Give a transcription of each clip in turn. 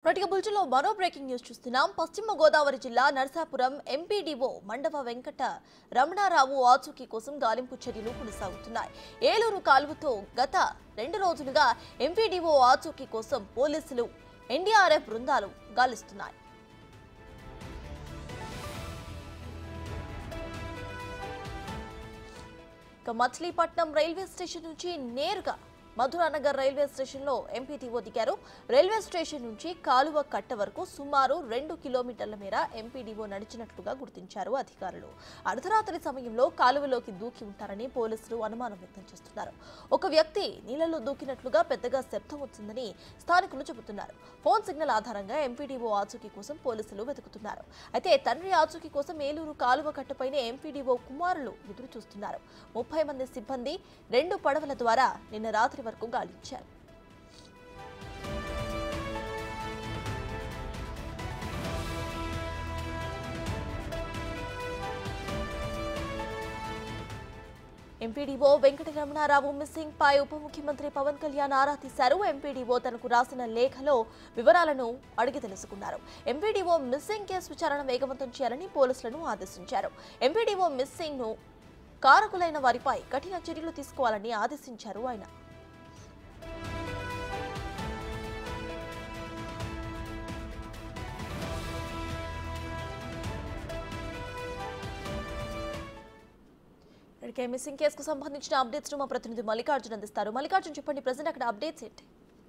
రైట్గా బుల్చులో మరో breaking news చూస్తున్నాం పశ్చిమ గోదావరి జిల్లా నరసాపురం ఎంపీడీఓ మండవ వెంకట రమణారావు ఆచూకీ కోసం గాలింపు చర్యలు కొనసాగుతున్నాయి ఏలూరు కాలువతో గత రెండు రోజులుగా ఎంపీడీఓ ఆచూకీ కోసం పోలీసులు ఎన్డీఆర్ఎఫ్ బృందాలు గాలిస్తున్నాయి ఇక మచిలీపట్నం రైల్వే స్టేషన్ నుంచి నేరుగా మధురానగర్ రైల్వే స్టేషన్లో ఎంపీటీఓ దిగారు రైల్వే స్టేషన్ నుంచి కాలువ కట్ట వరకు సుమారు రెండు కిలోమీటర్ల మేర ఎంపీడీఓ నడిచినట్లుగా గుర్తించారు అధికారులు అర్ధరాత్రి సమయంలో కాలువలోకి దూకి ఉంటారని పోలీసులు అనుమానం వ్యక్తం చేస్తున్నారు ఒక వ్యక్తి నీళ్లలో దూకినట్లుగా పెద్దగా శబ్దం వచ్చిందని స్థానికులు చెబుతున్నారు ఫోన్ సిగ్నల్ ఆధారంగా ఎంపీడీఓ ఆచూకీ కోసం పోలీసులు వెతుకుతున్నారు అయితే తండ్రి ఆచూకీ కోసం ఏలూరు కాలువ కట్టపైనే ఎంపీడీఓ కుమారులు ఎదురు చూస్తున్నారు ముప్పై మంది సిబ్బంది రెండు పడవల ద్వారా నిన్న రాత్రి వరకు గాలించారు ఎంపీడీఓ వెంకటరమణారావు మిస్సింగ్ పై ఉప ముఖ్యమంత్రి పవన్ కళ్యాణ్ ఆరా తీశారు ఎంపీడీఓ తనకు రాసిన లేఖలో వివరాలను అడిగి తెలుసుకున్నారు ఎంపీడీఓ మిస్సింగ్ కేసు విచారణ వేగవంతం చేయాలని పోలీసులను ఆదేశించారు ఎంపీడీఓ మిస్సింగ్ ను కారకులైన వారిపై కఠిన చర్యలు తీసుకోవాలని ఆదేశించారు ఆయన ఇక్కడికే మిస్సింగ్ కేసుకు సంబంధించిన అప్డేట్స్ మా ప్రతినిధి మల్లికార్జున్ అందిస్తారు మల్లికార్జున్ చెప్పండి ప్రజెంట్ అక్కడ అప్డేట్స్ ఏంటి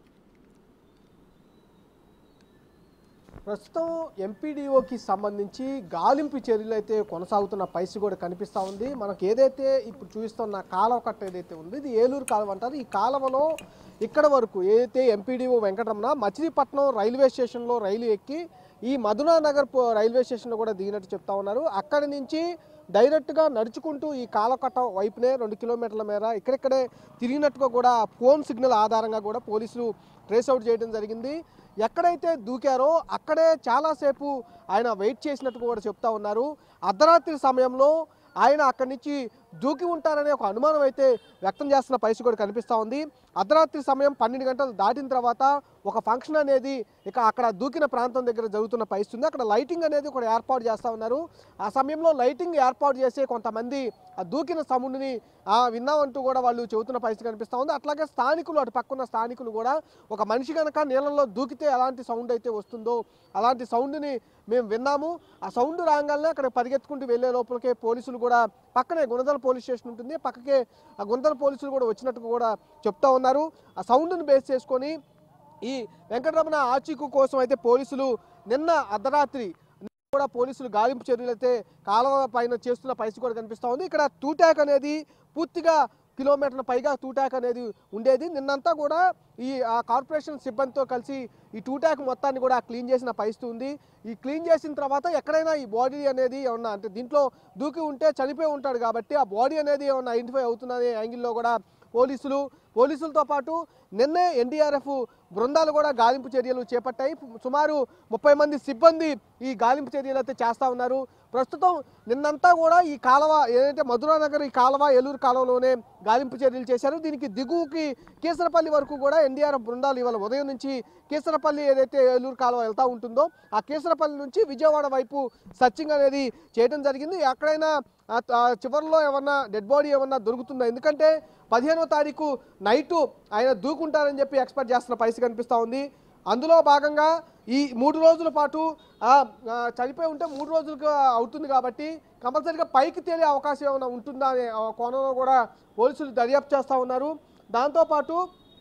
ప్రస్తుతం ఎంపీడీఓకి సంబంధించి గాలింపు చర్యలు అయితే కొనసాగుతున్న పరిస్థితి కూడా కనిపిస్తూ ఉంది మనకు ఏదైతే ఇప్పుడు చూపిస్తున్న కాలువ కట్ట ఏదైతే ఉంది ఇది ఏలూరు కాలువ అంటారు ఈ కాలువలో ఇక్కడ వరకు ఏదైతే ఎంపీడీఓ వెంకటరమణ మచిలీపట్నం రైల్వే స్టేషన్లో రైలు ఎక్కి ఈ మధురా నగర్ పో- రైల్వే స్టేషన్లో కూడా దిగినట్టు చెప్తా ఉన్నారు అక్కడి నుంచి డైరెక్ట్గా నడుచుకుంటూ ఈ కాలకట్ట వైపునే రెండు కిలోమీటర్ల మేర ఇక్కడిక్కడే తిరిగినట్టుగా కూడా ఫోన్ సిగ్నల్ ఆధారంగా కూడా పోలీసులు ట్రేస్ అవుట్ చేయడం జరిగింది ఎక్కడైతే దూకారో అక్కడే చాలాసేపు ఆయన వెయిట్ చేసినట్టు కూడా చెప్తా ఉన్నారు అర్ధరాత్రి సమయంలో ఆయన అక్కడి నుంచి దూకి ఉంటారనే ఒక అనుమానం అయితే వ్యక్తం చేస్తున్న పరిస్థితి కూడా కనిపిస్తూ ఉంది అర్ధరాత్రి సమయం పన్నెండు గంటలు దాటిన తర్వాత ఒక ఫంక్షన్ అనేది ఇక అక్కడ దూకిన ప్రాంతం దగ్గర జరుగుతున్న పరిస్థితి ఉంది అక్కడ లైటింగ్ అనేది కూడా ఏర్పాటు చేస్తూ ఉన్నారు ఆ సమయంలో లైటింగ్ ఏర్పాటు చేసే కొంతమంది ఆ దూకిన సముడిని ఆ విన్నామంటూ కూడా వాళ్ళు చెబుతున్న పరిస్థితి కనిపిస్తూ ఉంది అట్లాగే స్థానికులు అటు పక్కన స్థానికులు కూడా ఒక మనిషి కనుక నీళ్ళల్లో దూకితే ఎలాంటి సౌండ్ అయితే వస్తుందో అలాంటి సౌండ్ని మేము విన్నాము ఆ సౌండ్ రాగానే అక్కడ పరిగెత్తుకుంటూ వెళ్ళే లోపలికే పోలీసులు కూడా పక్కనే గుణదల పోలీస్ స్టేషన్ ఉంటుంది పక్కకే ఆ గుణదల పోలీసులు కూడా వచ్చినట్టు కూడా చెప్తా ఉన్నారు ఆ సౌండ్ని బేస్ చేసుకొని ఈ వెంకటరమణ ఆచీకు కోసం అయితే పోలీసులు నిన్న అర్ధరాత్రి కూడా పోలీసులు గాలింపు చర్యలు అయితే కాలువ పైన చేస్తున్న పరిస్థితి కూడా కనిపిస్తూ ఉంది ఇక్కడ టూటాక్ అనేది పూర్తిగా కిలోమీటర్ల పైగా టూటాక్ అనేది ఉండేది నిన్నంతా కూడా ఈ ఆ కార్పొరేషన్ సిబ్బందితో కలిసి ఈ టూటాక్ మొత్తాన్ని కూడా క్లీన్ చేసిన పరిస్థితి ఉంది ఈ క్లీన్ చేసిన తర్వాత ఎక్కడైనా ఈ బాడీ అనేది ఏమన్నా అంటే దీంట్లో దూకి ఉంటే చనిపోయి ఉంటాడు కాబట్టి ఆ బాడీ అనేది ఏమన్నా ఐడెంటిఫై అవుతుందనే యాంగిల్లో కూడా పోలీసులు పోలీసులతో పాటు నిన్నే ఎన్డీఆర్ఎఫ్ బృందాలు కూడా గాలింపు చర్యలు చేపట్టాయి సుమారు ముప్పై మంది సిబ్బంది ఈ గాలింపు చర్యలు అయితే చేస్తూ ఉన్నారు ప్రస్తుతం నిన్నంతా కూడా ఈ కాలువ ఏదైతే మధురానగర్ ఈ కాలువ ఏలూరు కాలువలోనే గాలింపు చర్యలు చేశారు దీనికి దిగువకి కీసరపల్లి వరకు కూడా ఎన్డీఆర్ఎఫ్ బృందాలు ఇవాళ ఉదయం నుంచి కీసరపల్లి ఏదైతే ఏలూరు కాలువ వెళ్తూ ఉంటుందో ఆ కీసరపల్లి నుంచి విజయవాడ వైపు సర్చింగ్ అనేది చేయడం జరిగింది ఎక్కడైనా ఆ- ఆ చివరిలో ఏమన్నా డెడ్ బాడీ ఏమన్నా దొరుకుతుందా ఎందుకంటే పదిహేనో తారీఖు నైటు ఆయన దూకుంటారని చెప్పి ఎక్స్పెక్ట్ చేస్తున్న పరిస్థితి కనిపిస్తూ ఉంది అందులో భాగంగా ఈ మూడు రోజుల పాటు ఆ, ఆ, చనిపోయి ఉంటే మూడు రోజులకు అవుతుంది కాబట్టి కంపల్సరీగా పైకి తేలే అవకాశం ఏమైనా ఉంటుందా అనే ఆ కోణంలో కూడా పోలీసులు దర్యాప్తు చేస్తూ ఉన్నారు దాంతోపాటు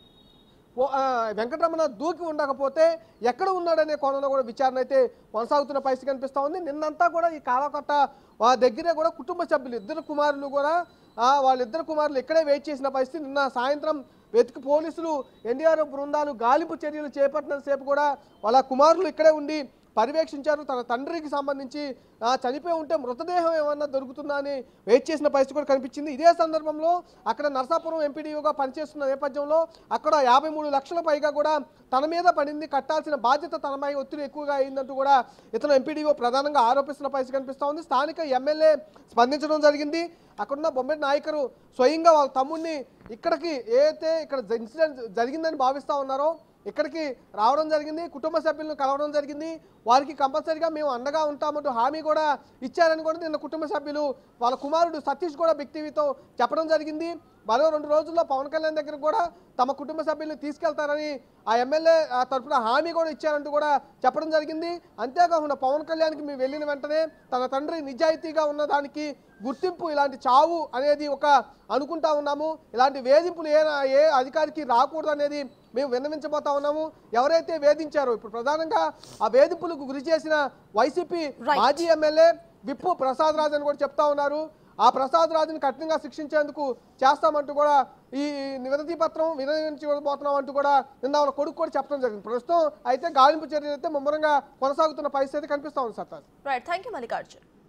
ఓ- ఆ, వెంకటరమణ దూకి ఉండకపోతే ఎక్కడ ఉన్నాడనే కోణంలో కూడా విచారణ అయితే కొనసాగుతున్న పరిస్థితి కనిపిస్తూ ఉంది నిన్నంతా కూడా ఈ కాలకట్ట ఆ దగ్గరే కూడా కుటుంబ సభ్యులు ఇద్దరు కుమారులు కూడా ఆ, వాళ్ళిద్దరు కుమారులు ఇక్కడే వెయిట్ చేసిన పరిస్థితి నిన్న సాయంత్రం వెతికి పోలీసులు ఎన్డీఆర్ఎఫ్ బృందాలు గాలింపు చర్యలు చేపట్టినంత సేపు కూడా వాళ్ళ కుమారులు ఇక్కడే ఉండి పర్యవేక్షించారు తన తండ్రికి సంబంధించి ఆ, చనిపోయి ఉంటే మృతదేహం ఏమన్నా దొరుకుతుందా అని వెయిట్ చేసిన పరిస్థితి కూడా కనిపించింది ఇదే సందర్భంలో అక్కడ నరసాపురం ఎంపీడీఓగా పనిచేస్తున్న నేపథ్యంలో అక్కడ యాభై మూడు లక్షల పైగా కూడా తన మీద పడింది కట్టాల్సిన బాధ్యత తనపై ఒత్తిడి ఎక్కువగా అయిందంటూ కూడా ఇతను ఎంపీడీఓ ప్రధానంగా ఆరోపిస్తున్న పరిస్థితి కనిపిస్తూ ఉంది స్థానిక ఎమ్మెల్యే స్పందించడం జరిగింది అక్కడున్న బొమ్మెడి నాయకరు స్వయంగా వాళ్ళ తమ్ముడిని ఇక్కడికి ఏదైతే ఇక్కడ ఇన్సిడెంట్ జరిగిందని భావిస్తూ ఉన్నారో ఇక్కడికి రావడం జరిగింది కుటుంబ సభ్యులను కలవడం జరిగింది వారికి కంపల్సరీగా మేము అండగా ఉంటామంటూ హామీ కూడా ఇచ్చారని కూడా నిన్న కుటుంబ సభ్యులు వాళ్ళ కుమారుడు సతీష్ కూడా బిగ్ టీవీతో చెప్పడం జరిగింది మరో రెండు రోజుల్లో పవన్ కళ్యాణ్ దగ్గర కూడా తమ కుటుంబ సభ్యుల్ని తీసుకెళ్తారని ఆ ఎమ్మెల్యే ఆ తరఫున హామీ కూడా ఇచ్చారంటూ కూడా చెప్పడం జరిగింది అంతేకాకుండా పవన్ కళ్యాణ్కి మేము వెళ్ళిన వెంటనే తన తండ్రి నిజాయితీగా ఉన్న దానికి గుర్తింపు ఇలాంటి చావు అనేది ఒక అనుకుంటా ఉన్నాము ఇలాంటి వేధింపులు ఏ ఏ అధికారికి రాకూడదు అనేది మేము విన్నవించబోతా ఉన్నాము ఎవరైతే వేధించారో ఇప్పుడు ప్రధానంగా ఆ వేధింపులకు గురి చేసిన వైసీపీ Right. మాజీ ఎమ్మెల్యే విప్పు ప్రసాద్ రాజ్ అని కూడా చెప్తా ఉన్నారు ఆ ప్రసాద్ రాజుని కఠినంగా శిక్షించేందుకు చేస్తామంటూ కూడా ఈ నివేదిక పత్రం వినియోగించబోతున్నాం అంటూ కూడా నిన్న వాళ్ళ కొడుకు కూడా చెప్పడం జరిగింది ప్రస్తుతం అయితే గాలింపు చర్యలు అయితే ముమ్మరంగా కొనసాగుతున్న పరిస్థితి కనిపిస్తా ఉంది సత్తాజ్ రైట్ థ్యాంక్ యూ మల్లికార్జున్